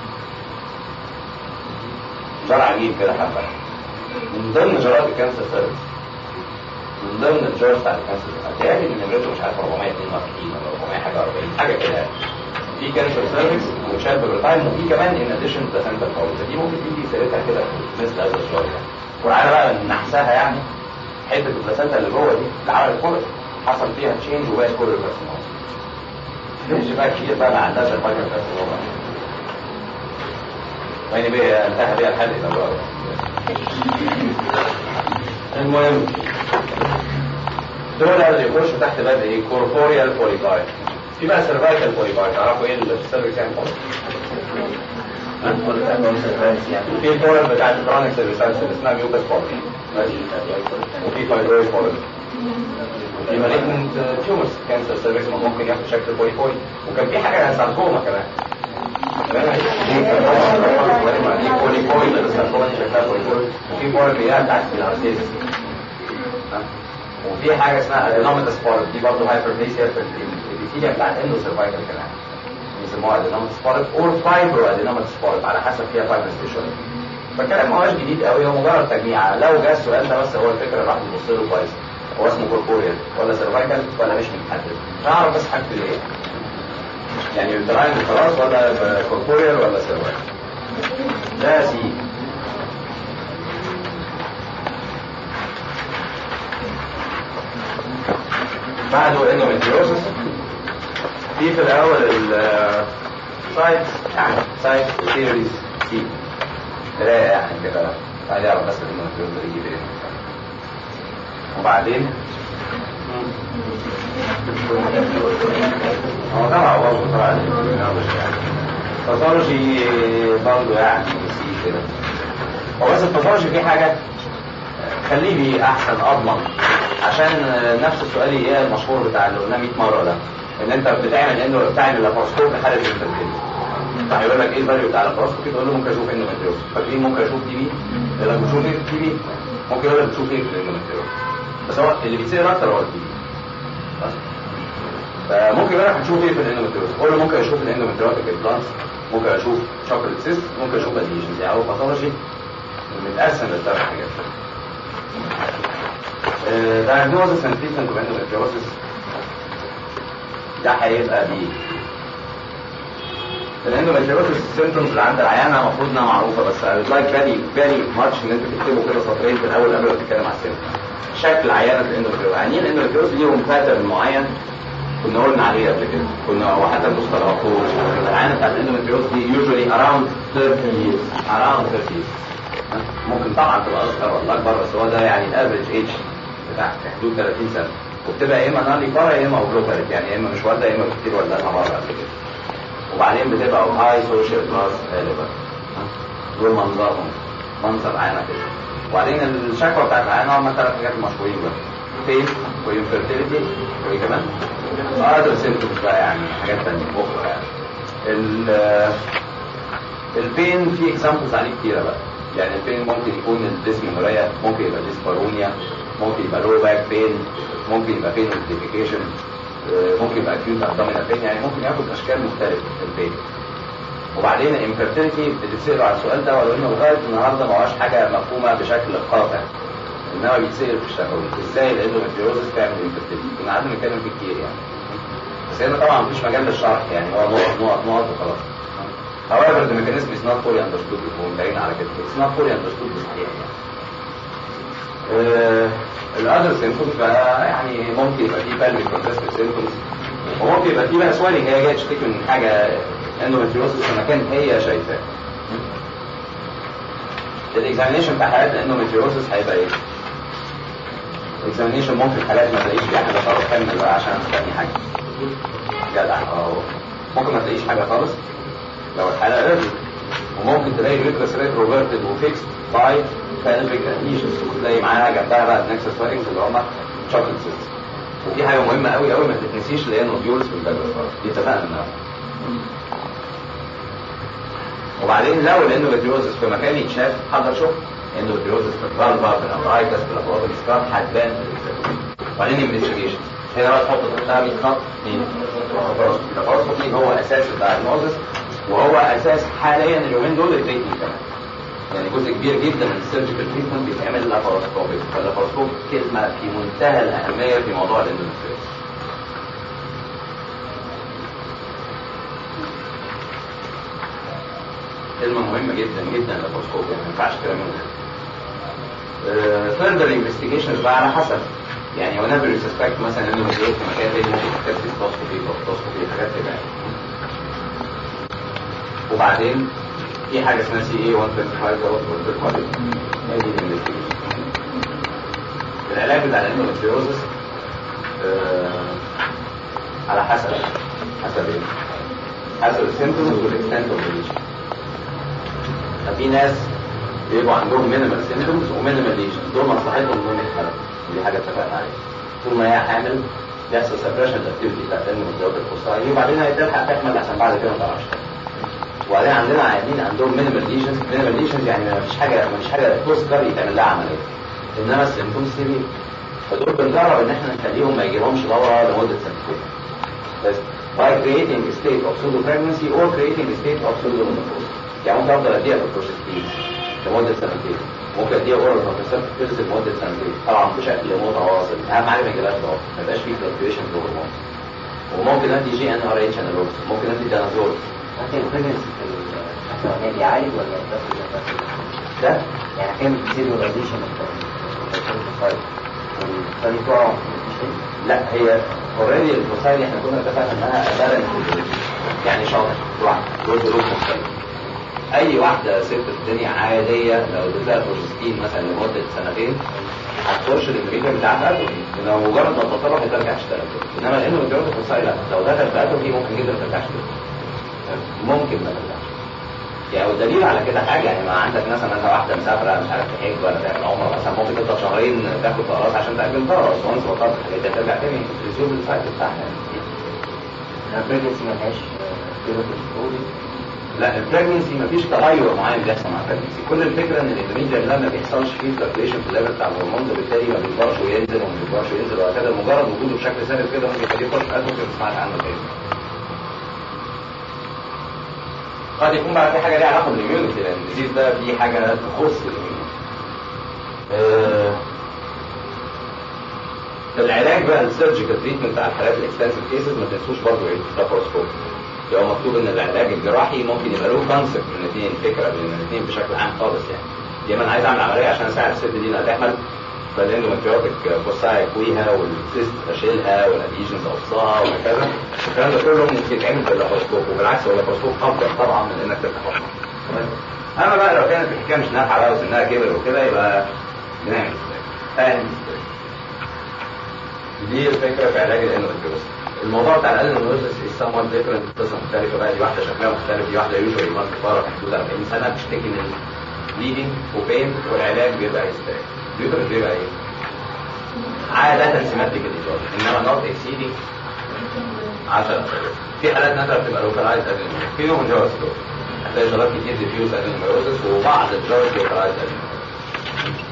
Speaker 1: جار عجيب كده حبه من ضمن جارات الكانسر سيرفكس من ضمن الجارز بتاع الكانسر هتلاقي ان نمرته مش عارف 442 ولا 400 حاجه 40 حاجه كده يعني في كانسر سيرفكس وتشال بروتاين وفي كمان ان اديشن بلاسنتا فورد دي ممكن تيجي سيرتها كده مثل هذا الشغل يعني وعلى بقى نحسها يعني حته البلاسنتا اللي جوه دي اللي عملت كورس حصل فيها تشينج وبقت كل الكارسينوما مش بقى كتير بقى ما عندهاش الفايبر كارسينوما وين بقى انتهى بيها الحل الى بقى المهم دول اللي يخشوا تحت باب ايه كوربوريال بوليفاي في بقى سيرفايكال بوليفاي تعرفوا ايه السيرفيس يعني في الفورم بتاعت الكرونيك سيرفيسانس اللي اسمها ميوكس فورم وفي فايبرويد فورم وفي مالجنت تيومرز كانسر سيرفيس ممكن ياخد شكل بوليفويد وكان في حاجه ساركوما كمان دي بوليفويد الساركوما دي شكلها بوليفويد وفي فورم اللي هي بتاعت الارسيس وفي حاجه اسمها ادينوميتاس فورم دي برضه هايبربليسيا في الابيثيليا بتاعت اندو سيرفايكال كمان يسموها ادينوميتاس فورم اور فايبرو ادينوميتاس فورم على حسب فيها فايبر ستيشن فالكلام ما هوش جديد قوي هو مجرد تجميع لو جه السؤال ده بس هو الفكره الواحد يبص له كويس هو اسمه كوربوريال ولا سيرفايكال ولا مش متحدد نعرف بس حاجته ايه يعني يوتراين خلاص ولا كوربوريال ولا سيرفايكال ده سي بعده اندوميتريوسس في في الاول السايت يعني سايت سيريز سي تلاقي يعني كده عايز اعرف بس الاندوميتريوسس يجي فين وبعدين هو طبعا برضه طبعا باثولوجي برضه يعني سي كده هو بس الباثولوجي فيه حاجه خليه بيه احسن اضمن عشان نفس السؤال ايه المشهور بتاع اللي قلناه 100 مره ده ان انت بتعمل انه بتعمل لاباروسكوب لحاله الانفنتيلي فهيقول لك ايه الفاليو بتاع اللاباروسكوب تقول له ممكن اشوف اندوميتريوز فاكرين ممكن اشوف تي بي لما بتشوف ايه تي بي ممكن يقول لك بتشوف ايه في الاندوميتريوز بس هو اللي بيتسال اكتر هو التي بي فممكن يقول لك هتشوف ايه في الاندوميتريوز قول له ممكن اشوف الاندوميتريوتيك امبلانس ممكن اشوف شوكليت سيست ممكن اشوف اديشنز يعني هو باثولوجي متقسم لثلاث حاجات diagnosis and treatment of endometriosis ده هيبقى بيه الاندوميتريوسس السيمتومز اللي عند العيانه المفروض انها معروفه بس I would like very very much ان انتوا تكتبوا كده سطرين في الاول قبل ما تتكلم على السيمتومز شكل عيانه الاندوميتريوسس عيانين الاندوميتريوسس ليهم باترن معين كنا قلنا عليه قبل كده كنا وحتى بنوصل للعقول العيانه بتاعت الاندوميتريوسس دي usually around 30 years around 30 years ممكن طبعا تبقى اصغر ولا اكبر بس هو ده يعني الافريج ايج بتاع في حدود 30 سنه وبتبقى يا اما نالي بارا يا اما اوبلوكاريت يعني يا اما مش والده يا اما كتير والدها بره قبل كده وبعدين بتبقى هاي سوشيال كلاس غالبا دول منظرهم منظر عينه كده وبعدين الشكوى بتاعت العينه هم ثلاث حاجات مشهورين بقى فين وانفيرتيليتي وايه كمان؟ اذر سيمتومز بقى يعني حاجات ثانيه اخرى يعني البين في اكزامبلز عليه كتيره بقى يعني البين ممكن يكون الديسمنوريا ممكن يبقى ديسبارونيا ممكن يبقى لو باك بين ممكن يبقى بين نوتيفيكيشن ممكن يبقى اكيوت ابدومينال بين يعني ممكن ياخد اشكال مختلفه في البين وبعدين الانفيرتيليتي بتتسالوا على السؤال ده ولو انه لغايه النهارده ما هوش حاجه مفهومه بشكل قاطع انما بيتسال في الشفوي ازاي الاندوميتريوزس تعمل انفيرتيليتي كنا قعدنا نتكلم فيه كتير يعني بس هنا طبعا مفيش مجال للشرح يعني هو نقط نقط نقط وخلاص However, the mechanism is not fully understood before انتهينا على كده. It's not fully understood بصحيح يعني. الأذر سيمتومز بقى يعني ممكن يبقى فيه pelvic congestive symptoms وممكن يبقى فيه بقى سوالي هي جاية تشتكي من حاجة اندوميتريوسس في مكان هي شايفاه. الاكزامينيشن بتاع حالات الاندوميتريوسس هيبقى ايه؟ الاكزامينيشن ممكن حالات ما تلاقيش فيها حاجة خالص كمل بقى عشان تلاقي حاجة. جدع اه ممكن ما تلاقيش حاجة خالص لو الحالة رجل وممكن تلاقي الريترس ريت روبرتد وفيكس باي فالفيك اديشنز وتلاقي معاها جنبها بقى النكسس سويرنجز اللي هم شوكليت سيلز ودي حاجة مهمة قوي قوي ما تتنسيش اللي هي نوديولز في البلد دي اتفقنا النهارده وبعدين لو الاندوميتريوزس في مكان يتشاف حضر شوف اندوميتريوزس في الفالفا في الابرايتس في الابرايتس سكار هتبان في الاكزامينشن وبعدين انفستيجيشن هنا بقى تحط تحتها 100 خط مين؟ الفارسكوبي هو اساس الدايجنوزس وهو اساس حاليا اليومين دول التريتمنت كمان يعني جزء كبير جدا من السيرجيكال تريتمنت بيتعمل لاباروسكوبي فاللاباروسكوب كلمه في منتهى الاهميه في موضوع الاندوميتريوزس كلمه مهمه جدا جدا اللاباروسكوب يعني ما ينفعش كده منها فيرذر انفستيجيشنز بقى على حسب يعني whenever you suspect مثلا انه مديوت في مكان تاني ممكن تكتب سيستوسكوبي بروستوسكوبي حاجات كده وبعدين في حاجه اسمها سي اي 125 ده وصل الكواليتي هي دي الانفستيجيشن العلاج بتاع الاندوميتريوزس على حسب حسب ايه؟ حسب السيمبتومز والاكستنت اوف ليجن ففي ناس بيبقوا عندهم مينيمال سيمبتومز ومينيمال ليجن دول مصلحتهم انهم يتحركوا دي حاجه اتفقنا عليها طول ما هي حامل يحصل سبريشن الاكتيفيتي بتاعت النموذج الفصائي وبعدين هتلحق تحمل عشان بعد كده ما تعرفش وبعدين عندنا عيانين عندهم مينيمال ليجنز مينيمال ليجنز يعني ما فيش حاجه ما فيش حاجه تذكر يتعمل لها عمليه انما السيمتومز سيري فدول بنجرب ان احنا نخليهم ما يجيلهمش دوره لمده سنتين بس by creating a state of pseudo pregnancy or creating a state of pseudo menopause يعني ممكن افضل اديها بالبروجستين لمده سنتين ممكن اديها اورال كونترسبتيف لمده سنتين طبعا بشكل متواصل اهم حاجه ما يجيلهاش ضغط ما يبقاش فيه فلكتويشن في الهرمون وممكن ادي جي ان ار اتش انالوجز ممكن ادي دانازول
Speaker 3: ممكن البريجنسي في الحيوانات دي عالي ولا بس
Speaker 1: ده
Speaker 3: يعني كام سيريولايزيشن والبالي تقع مفيش شيء
Speaker 1: لا هي اوريدي الفصائل دي احنا كنا اتفقنا انها بالانس يعني شاطر واحد دول ظروف مختلفه اي واحده ست في الدنيا عاديه لو اديتها بروجستين مثلا لمده سنتين هتخش الانجريدينت بتاعها اتروفي لو مجرد ما تطلع ما ترجعش تاني انما لانه الجوده الفصائل لا لو دخل في اتروفي ممكن جدا ما ترجعش تاني ممكن ما ترجعش يعني والدليل على كده حاجه يعني ما عندك مثلا انت واحده مسافره مش عارف تحج ولا تعمل عمره مثلا ممكن تفضل شهرين تاخد قراص عشان تاجل قراص وانس بطلت الحاجات دي هترجع تاني تزول السايكل بتاعها يعني.
Speaker 3: البريجنسي ملهاش بيروتوستول
Speaker 1: لا البريجنسي مفيش تغير معين بيحصل مع البريجنسي كل الفكره ان الاندوميتريال لما بيحصلش فيه فلكتويشن في الليفل بتاع الهرمون وبالتالي ما بيكبرش وينزل وما بيكبرش وينزل وهكذا مجرد وجوده بشكل ثابت كده ممكن يخليه يخش في اتروفي ما تسمعش عنه تاني قد يكون بقى في حاجه ليها علاقه بالاميونيتي لان الديزيز ده في حاجه تخص الاميونيتي آه، في العلاج بقى السيرجيكال تريتمنت بتاع الحالات الاكستنسيف كيسز ما تنسوش برضه ايه لاباروسكوب يبقى مكتوب ان العلاج الجراحي ممكن يبقى له كونسبت من الاثنين فكره من الاثنين بشكل عام خالص يعني يا اما انا عايز اعمل عمليه عشان اساعد الست دي انها تحمل فالاندومتريوتيك فوساي اكويها والسيست اشيلها والاديشنز اقصها وهكذا الكلام ده كله ممكن يتعمل باللاباروسكوب وبالعكس هو اللاباروسكوب افضل طبعا من انك تفتح بطنك تمام؟ اما بقى لو كانت الحكايه مش نافعه بقى وسنها كبر وكده يبقى بنعمل ازاي؟ فاهم دي الفكره في علاج الاندومتريوزس الموضوع بتاع الادينوميوزس is somewhat different قصه مختلفه بقى دي واحده شكلها مختلف دي واحده يوجوالي ما بتتفرج في حدود 40 سنه بتشتكي من بليدنج وبين والعلاج بيبقى يستاهل اليوترس بيبقى ايه؟ عادة سيماتريك ديزورد انما نوت اكسيدنج 10 في حالات نادرة بتبقى لوكالايز ادينوميوزس في نوع من جوز دول هتلاقي جرات كتير ديفيوز ادينوميوزس وبعض الجوز لوكالايز ادينوميوزس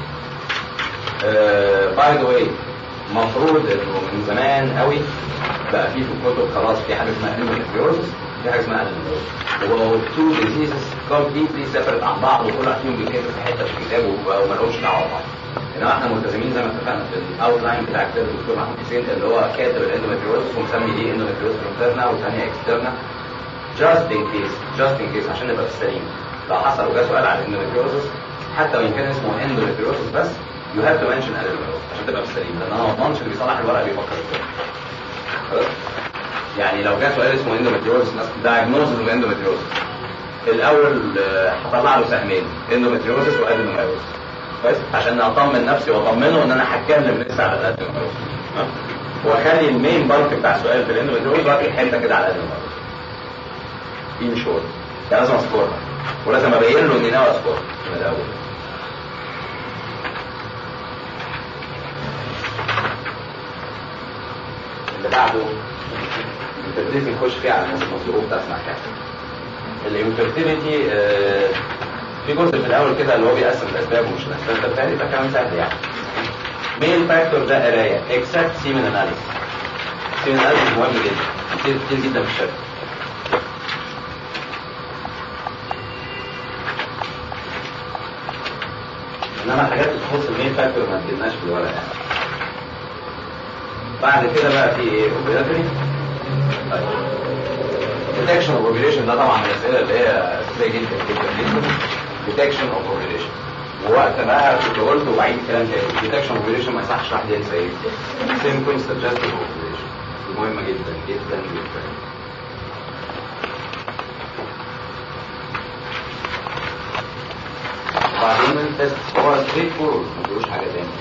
Speaker 1: باي ذا واي المفروض انه من زمان قوي بقى في في الكتب خلاص في حاجه اسمها اندوميتريوزس في حاجه اسمها ادينوميوزس وبقوا تو ديزيزز كومبليتلي سيبريت عن بعض وكل واحد فيهم بيتكتب في حته في الكتاب وما لهمش دعوه ببعض انما احنا ملتزمين زي ما اتفقنا في الاوتلاين بتاع كتاب الدكتور محمود حسين اللي هو كاتب الاندوميتريوزس ومسمي دي اندوميتريوزس انترنا والثانيه اكسترنا جاست ان كيس جاست ان كيس عشان نبقى في السليم لو حصل وجا سؤال على الاندوميتريوزس حتى وان كان اسمه اندوميتريوزس بس يو هاف تو منشن ادينوميتريوزس عشان تبقى في السليم لان انا ما اضمنش اللي بيصلح الورقه بيفكر ازاي خلاص يعني لو جه سؤال اسمه اندوميتريوزس ناس دايجنوزز اوف اندوميتريوزس الاول آه، هطلع له سهمين اندوميتريوزس وادينوميوزس كويس عشان اطمن نفسي واطمنه ان انا هتكلم لسه على الادينوميوزس واخلي المين بارت بتاع السؤال في الاندوميتريوزس بقى حته كده على الادينوميوزس ان شورت يعني لازم اذكرها ولازم ابين له اني ناوي اذكرها من الاول اللي بعده الفيرتيليتي نخش فيه على الناس المصروف بتاع اسمع كده الانفيرتيليتي في جزء في الاول كده اللي هو بيقسم الاسباب ومش الاسباب ده بتاعي ده كلام سهل يعني مين فاكتور ده قرايه اكسبت سيمن اناليسيس سيمن اناليسيس مهم جدا كتير كتير جدا في الشركه انما الحاجات اللي تخص المين فاكتور ما تجيبناش في الورق يعني بعد كده بقى في ايه اوبريتوري طيب ديتكشن اوف اوبريشن ده طبعا من الاسئله اللي هي اساسيه جدا جدا جدا ديتكشن اوف اوبريشن ووقت ما كنت قلت وبعيد الكلام تاني ديتكشن اوف اوبريشن ما يصحش واحد ينسى ايه سيمبتومز سجستيف اوبريشن دي مهمه جدا جدا جدا وبعدين التست هو ستريت فورورد ما فيهوش حاجه تاني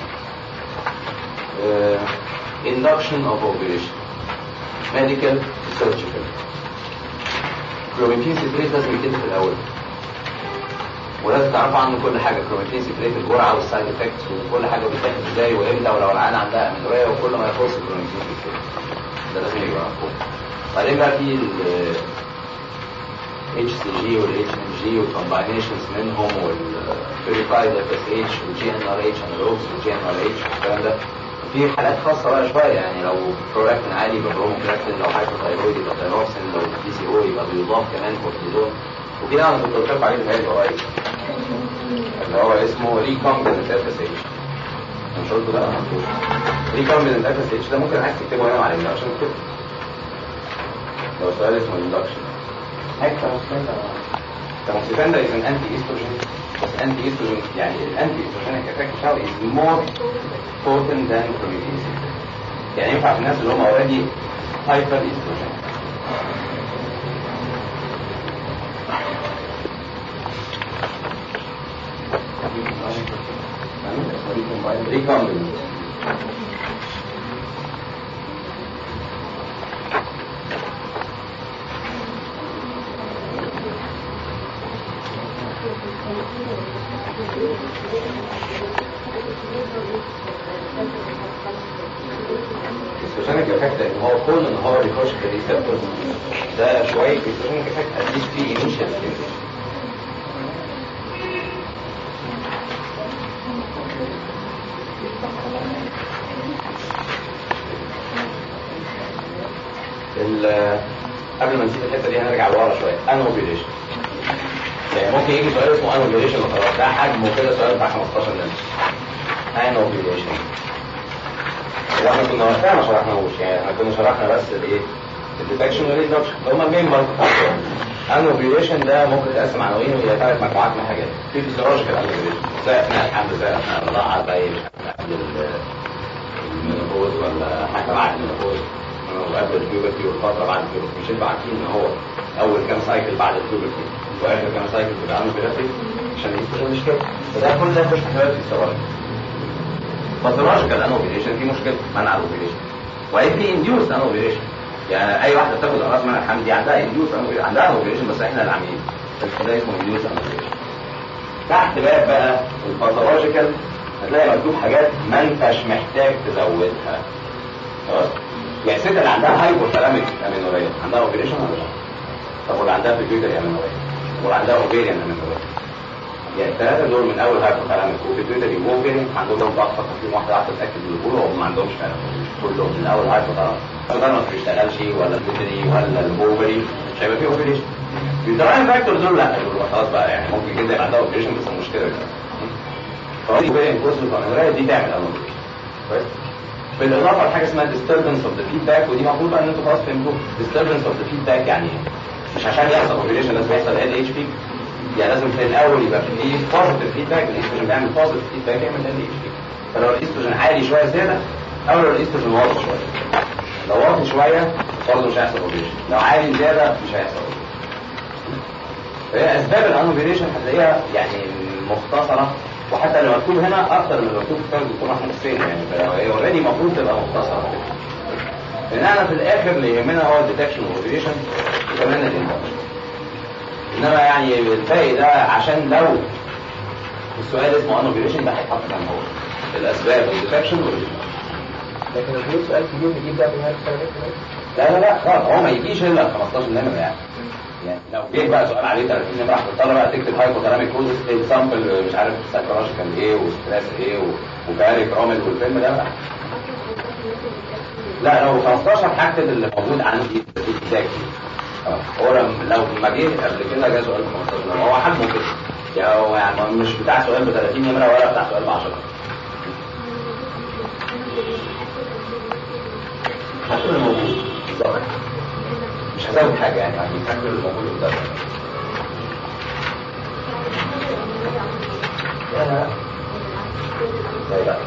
Speaker 1: uh, induction of ovulation medical surgical كروماتين سيتريت لازم يتم في الاول ولازم تعرفوا عنه كل حاجه كروماتين سيتريت الجرعه والسايد افكتس وكل حاجه بتتاخد ازاي وامتى ولو العيان عندها امينوريا وكل ما يخص الكروماتين سيتريت ده لازم يبقى مفهوم بعدين بقى في ال اتش سي جي والاتش ام جي والكومباينيشنز منهم والفيريفايد اف اس اتش والجي ان ار اتش انالوجز والجي ان ار اتش والكلام ده في حالات خاصة بقى شوية يعني لو برولاكتين عالي يبقى بروموكراكتين لو هايبوثايرويد يبقى ثايروكسين لو بي سي او يبقى بيضاف كمان كورتيزون وفي نوع انا كنت قلت لكم عليه بتهيألي قريب اللي هو اسمه ريكومبيننت اف اس اتش مش قلت بقى مظبوط ريكومبيننت اف اس اتش ده ممكن عايز تكتبه هنا على اليمين عشان تكتبه لو سؤال اسمه induction
Speaker 3: اكتر
Speaker 1: tamoxifen is an anti-estrogen بس anti-estrogen يعني الانتي استروجينيك effect بتاعه is more potent than promethazine يعني ينفع في الناس اللي هم already hyper estrogen recombinant الاستروجينيك افكت ان هو كل نهار يخش في الريسبتورز ده شويه الاستروجينيك افكت اتليست في انيشال قبل ما نسيب الحته دي هنرجع لورا شويه انوبيليشن يعني ممكن يجي سؤال اسمه انوبيليشن وخلاص ده حجمه كده سؤال بتاع 15 نمره انوبيليشن واحنا كنا وقتها ما شرحناهوش يعني احنا كنا شرحنا بس الايه الديتكشن والريدكشن هما المين ماركت انوبيليشن ده ممكن تقسم عناوينه الى ثلاث مجموعات من الحاجات في فيزيولوجيكال انوبيليشن زي اثناء الحمل زي اثناء الرضاعه زي مش عارف قبل المينوبوز ولا حتى بعد المينوبوز وقبل البيوبرتي والفتره بعد البيوبرتي مش انتوا عارفين ان هو اول كام سايكل بعد البيوبرتي واخر كام سايكل بتاع انوبيليشن عشان يستخدم مش كده فده كل ده يخش في حوالي الفيزيولوجي باثولوجيكال انوبيليشن في مشكله منع الاوبيليشن وهي في انديوس انوبيليشن يعني اي واحده بتاخد اقراص منع الحمل دي عندها انديوس عندها انوبيليشن بس احنا اللي عاملين ده اسمه انديوس انوبيليشن تحت باب بقى الباثولوجيكال هتلاقي مكتوب حاجات ما انتش محتاج تزودها خلاص يعني الست اللي عندها هايبوثالاميك امينوريا عندها اوبيليشن ولا لا؟ طب واللي عندها بيتيوتري امينوريا واللي عندها اوبيريان امينوريا يعني الثلاثه دول من اول هايبوثالاميك وبيتيوتري واوبيريان عندهم ضغط فقط فيهم واحده واحده تتاكد من البول وهم ما عندهمش فعلا كلهم من اول هايبوثالاميك الهايبوثالاميك ما بيشتغلش ولا البيتيوتري ولا الاوبري مش هيبقى فيه اوبيليشن الدراين فاكتور دول لا دول خلاص بقى يعني ممكن جدا يبقى عندها اوبيليشن بس المشكله كده فدي اوبيريان كورس الامينوريا دي تعمل انوبيليشن كويس بالاضافه لحاجه اسمها disturbance of the feedback ودي المفروض بقى ان انتوا خلاص فهمتوا disturbance of the feedback يعني ايه؟ مش عشان يحصل اوبريشن لازم يحصل ال اتش بي يعني لازم في الاول يبقى في بوزيتيف فيدباك الاستروجين بيعمل بوزيتيف فيدباك يعمل ال اتش بي فلو الاستروجين عالي شويه زياده او لو الاستروجين واطي شويه لو واطي شويه برضه مش هيحصل اوبريشن لو عالي زياده مش هيحصل اوبريشن هي اسباب الانوبريشن هتلاقيها يعني مختصره وحتى اللي مكتوب هنا اكتر من اللي مكتوب في كتاب الدكتور احمد حسين يعني فهي اوريدي المفروض تبقى مختصره لان انا في الاخر اللي يهمنا هو الديتكشن والاوبريشن وكمان الاندكشن انما يعني الباقي ده عشان لو السؤال اسمه انوبريشن ده هيتحط كان هو الاسباب الديتكشن والاندكشن
Speaker 2: لكن لو جه سؤال كبير نجيب ده بهذا
Speaker 1: لا لا لا خلاص هو ما يجيش الا 15 نمره يعني يعني لو جه بقى سؤال عليه 30 نمره هتضطر بقى تكتب هايبوثالاميك كوزس اكزامبل مش عارف سايكولوجيكال ايه وستريس ايه وكاري كرامل والفيلم ده بقى لا لو 15 هكتب اللي موجود عندي في هو لما لو ما جه قبل كده جه سؤال ب 15 نمره هو حجمه كده يعني هو يعني مش بتاع سؤال ب 30 نمره ولا بتاع سؤال ب 10 هكتب اللي موجود بالظبط مش هزود حاجه يعني هكتب اللي موجود قدامك لا لا لا لا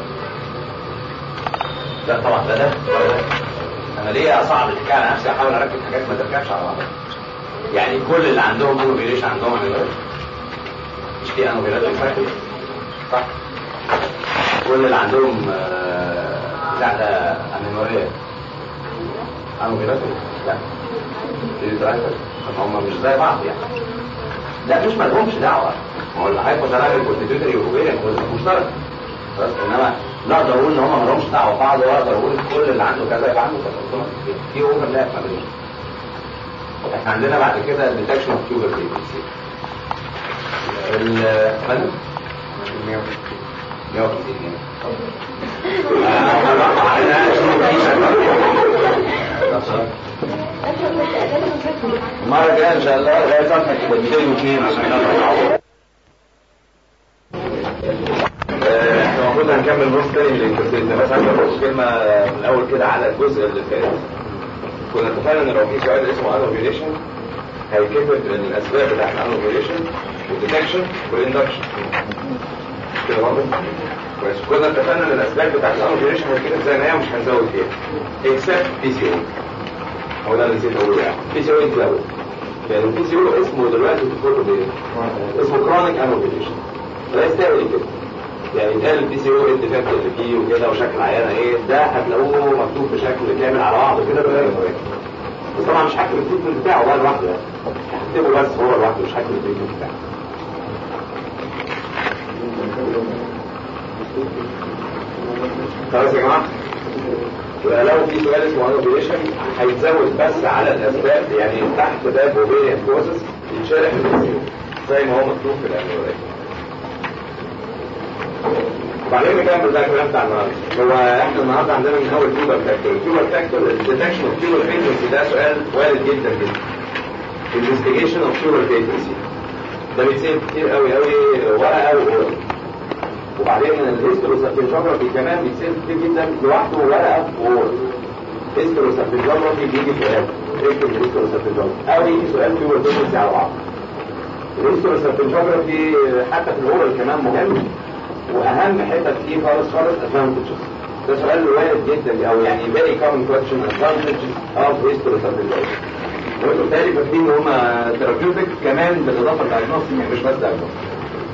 Speaker 1: لا طبعا لا ده ولا ده انا ليه اصعب الحكايه على نفسي احاول اركب حاجات ما تركبش على بعضها يعني كل اللي عندهم انوبيليشن عندهم انوبيليشن مش في انوبيليشن فاكر صح كل اللي عندهم آه، بتاع ده امينوريا انوبيليشن لا دي درايفر هم مش زي بعض يعني لا مش مالهمش دعوه ما هو الهايبوثالاميك والبيتيوتري والاوبيريان مشترك بس انما لا اقدر اقول ان هم ما لهمش دعوه ببعض ولا اقدر اقول كل اللي عنده كذا يبقى عنده كذا اوتوماتيك في اوفرلاب ما بينهم احنا عندنا بعد كده الديتكشن اوف تيوبر فريكونسي ال 150 جنيه المرة الجاية إن شاء الله لغاية صفحة كده 202 عشان نقدر احنا المفروض هنكمل نص تاني من الانترسيت بس عايز اقول كلمة من الأول كده على الجزء اللي فات كنا اتفقنا ان لو في سؤال اسمه انوفيليشن هيتكتب الاسباب بتاعت الانوفيليشن والديتكشن والاندكشن كده برضه كويس كنا اتفقنا ان الاسباب بتاعت الانوفيليشن هتتكتب زي ما هي ومش هنزود فيها اكسبت بي سي او هو ده اللي نسيت اقوله يعني بي سي او يتزود يعني البي سي او اسمه دلوقتي في الكتب ايه؟ اسمه كرونيك انوفيليشن فده يستاهل كده يعني ده البي سي او الديفكت اللي فيه وكده وشكل عيانه ايه ده هتلاقوه مكتوب بشكل كامل على بعضه كده بقى بس طبعا مش هكتب التريتمنت بتاعه بقى لوحده يعني هكتبه بس هو لوحده مش هكتب التريتمنت بتاعه خلاص يا جماعه يبقى لو في سؤال اسمه انوبيشن هيتزود بس على الاسباب يعني تحت باب اوبيريان كوزس يتشرح الفيديو زي ما هو مكتوب في الانوبيشن وبعدين نكمل بقى الكلام بتاع النهارده هو احنا النهارده عندنا من اول تيوبر فاكتور التيوبر فاكتور الديتكشن اوف تيوبر فيتنسي ده سؤال وارد جدا جدا انفستيجيشن اوف تيوبر فيتنسي ده بيتسال كتير قوي قوي ورقه وورق وبعدين الهيستوروسابيجوغرافي كمان بيتسال كتير جدا لوحده ورقه وورق هيستوروسابيجوغرافي بيجي سؤال اكتب الهيستوروسابيجوغرافي او يجي سؤال تيوبر فيتنسي على بعض الهيستوروسابيجوغرافي حتى في الاورال كمان مهم واهم حته فيه خالص خالص advantages ده سؤال وارد جدا او يعني very common question advantages of historysalpingometry وانتم بالتالي فاكرين ان هم ثيرابيوتيك كمان بالاضافه للدايجنوستيك يعني مش بس diagnostic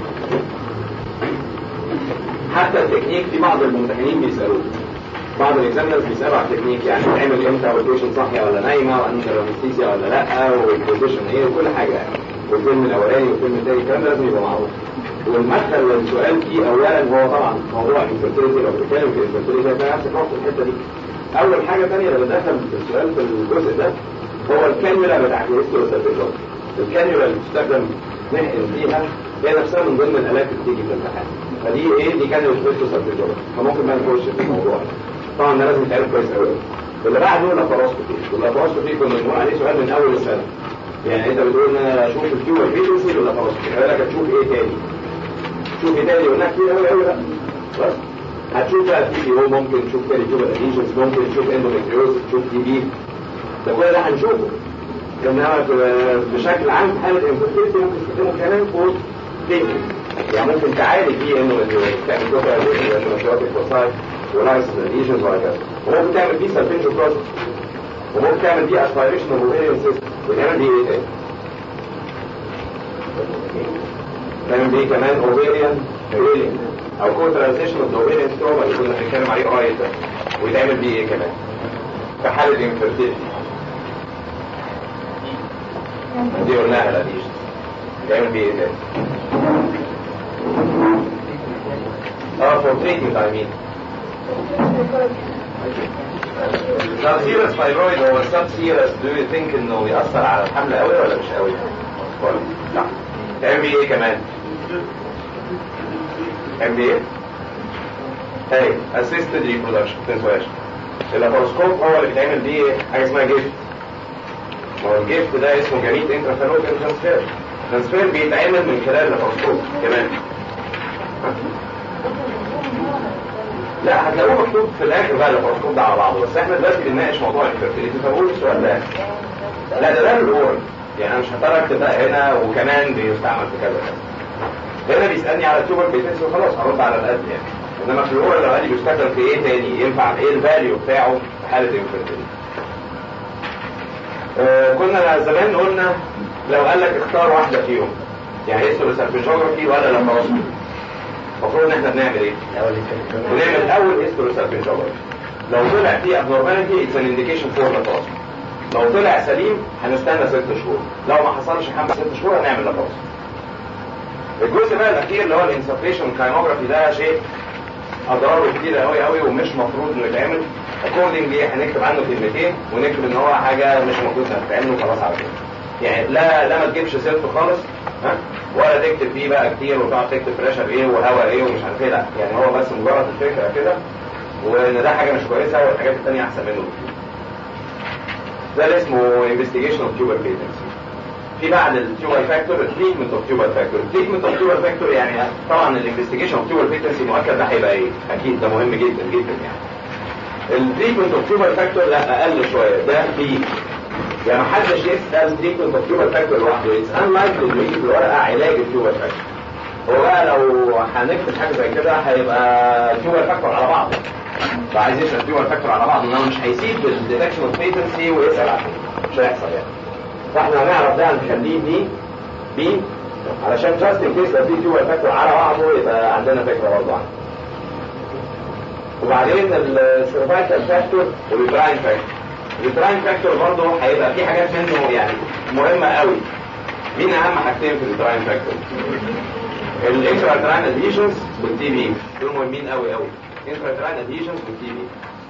Speaker 1: حتى التكنيك في بعض الممتحنين بيسالوه بعض الاكزامنرز بيسالوا على التكنيك يعني تعمل امتى والبيشنت صاحيه ولا نايمه واندر انستيزيا ولا لا والبوزيشن ايه وكل حاجه يعني والفيلم الاولاني والفيلم الثاني الكلام ده لازم يبقى معروف والمدخل للسؤال فيه اولا هو طبعا موضوع الانفرتيليتي لو بنتكلم في الانفرتيليتي ده نفس النقطه الحته دي اول حاجه ثانيه لما دخل السؤال في الجزء ده هو الكانيولا بتاعت الهيستوروسابيجوز الكانيولا اللي بتستخدم نحقن بيها هي نفسها من ضمن الالات اللي بتيجي في الامتحان فدي ايه دي كانيولا الهيستوروسابيجوز فممكن ما نخش في الموضوع طبعا ده لازم يتعرف كويس قوي اللي بعده لاباروسكوبي واللاباروسكوبي كنا بنقول عليه سؤال من اول السنه يعني انت بتقول ان انا اشوف الكيو الفيتنسي ولا لاباروسكوبي هقول لك هتشوف ايه تاني شوف ايه تاني يقول لك كتير قوي قوي بقى بس هتشوف بقى في هو ممكن تشوف تاني تشوف الاديشنز ممكن تشوف اندوميتريوز تشوف تي بي ده كل ده هنشوفه انما بشكل عام في حاله انفكتيف ممكن تستخدمه كمان فور تريتمنت يعني ممكن تعالج بيه انه تعمل دوبا اندوميتريوتيك وسايت ولايس اديشنز وهكذا وممكن تعمل بيه سلفنجو بروسس وممكن تعمل بيه اسبيريشن اوف اوفيريان سيستم وتعمل بيه ايه تاني؟ تعمل بيه كمان اوفيريان هيلينج او كو ترانزيشن اوف اوفيريان ستروما اللي كنا بنتكلم عليه قريب ده ويتعمل بيه ايه كمان؟ في حاله الانفرتيلتي دي قلناها الاديشن يعمل بيه ايه تاني؟ اه فور تريتمنت اي مين سب سيرس فايبرويد هو السب سيرس دو يو ثينك انه يأثر على الحمل قوي ولا مش قوي؟ ولا لا تعمل بيه ايه كمان؟ تعمل بيه ايه؟ ايوه اسيستد ريبرودكشن ما تنساش اللاباروسكوب هو اللي بيتعمل بيه حاجه اسمها جيفت ما هو الجيفت ده اسمه جميل انترافيروتين ترانسفير ترانسفير بيتعمل من خلال اللاباروسكوب كمان لا هتلاقوه مكتوب في الاخر بقى اللاباروسكوب ده على بعضه بس احنا دلوقتي بنناقش موضوع الفيرتيليتي فبقول السؤال ده لا ده ده الاورال يعني انا مش هضطر اكتب بقى هنا وكمان بيستعمل في كذا كذا هنا بيسالني على التوبر بيتنسي وخلاص هرد على القد يعني انما في الاورال لو قال لي بيستخدم في ايه تاني ينفع ايه الفاليو بتاعه في حاله الانفيرتيليتي آه كنا زمان قلنا لو قال لك اختار واحده فيهم يعني هيستوريسالفيجوغرافي ولا لاباروسكوبي المفروض ان احنا بنعمل ايه؟ بنعمل اول هيستوريسالفيجوغرافي لو طلع فيه abnormality it's an indication for laparoscopy لو طلع سليم هنستنى ست شهور لو ما حصلش خمس ست شهور هنعمل لاباروسكوبي الجزء بقى الاخير اللي هو الانسفليشن كايموجرافي ده شيء اضراره كتير قوي قوي ومش مفروض انه يتعمل اكوردنجلي هنكتب عنه كلمتين ونكتب ان هو حاجه مش المفروض تتعمل وخلاص على كده يعني لا لا ما تجيبش سيرته خالص ها ولا تكتب فيه بقى كتير وتقعد تكتب بريشر ايه وهواء ايه ومش عارف ايه لا يعني هو بس مجرد الفكره كده وان ده حاجه مش كويسه والحاجات الثانيه احسن منه بكتير ده اللي اسمه انفستيجيشن اوف تيوبر بيتنسي في بعد التيوبر فاكتور التريتمنت اوف تيوبر فاكتور التريتمنت اوف تيوبر فاكتور يعني طبعا الانفستيجيشن اوف تيوبر بيتنسي مؤكد ده هيبقى ايه اكيد ده مهم جدا جدا يعني التريتمنت اوف تيوبر فاكتور لا اقل شويه ده بي يعني محدش يسال تريتمنت اوف تيوبر فاكتور لوحده اتس ان لايكلي انه يجي في الورقه علاج التيوبر فاكتور هو بقى لو هنكتب حاجه زي كده هيبقى تيوبر فاكتور على بعضه فعايز يسال تيوبر فاكتور على بعضه انما مش هيسيب الديتكشن اوف بيتنسي ويسال عنه مش هيحصل يعني فاحنا هنعرف ده هنخليه بي بي علشان جاست ان كيس لو في تيوبر فاكتور على بعضه يبقى عندنا فكره برضه عنه وبعدين السيرفايكال فاكتور واليوتراين فاكتور اليوتراين فاكتور برضه هيبقى في حاجات منه يعني مهمه قوي مين اهم حاجتين في اليوتراين فاكتور الانترا تراين ادهيشنز والتي بي دول مهمين قوي قوي انترا تراين ادهيشنز والتي بي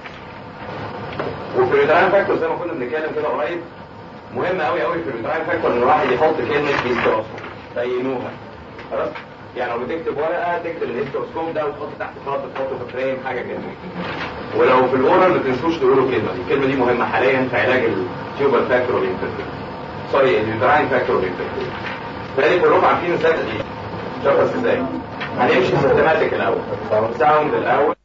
Speaker 1: وفي اليوتراين فاكتور زي ما كنا بنتكلم كده قريب مهم قوي قوي في اليوتراين فاكتور ان الواحد يحط كلمه هيستروسكوب بينوها خلاص يعني لو بتكتب ورقه تكتب الهيستروسكوب ده وتحط تحت خط تحطه في فريم حاجه كده ولو في الاورال ما تنسوش تقولوا الكلمه دي الكلمه دي مهمه حاليا في علاج التيوبر فاكتور والانفكتيف سوري اليوتراين فاكتور والانفكتيف تاني كلكم عارفين ازاي دي شخص ازاي هنمشي سيستماتيك الاول ساوند الاول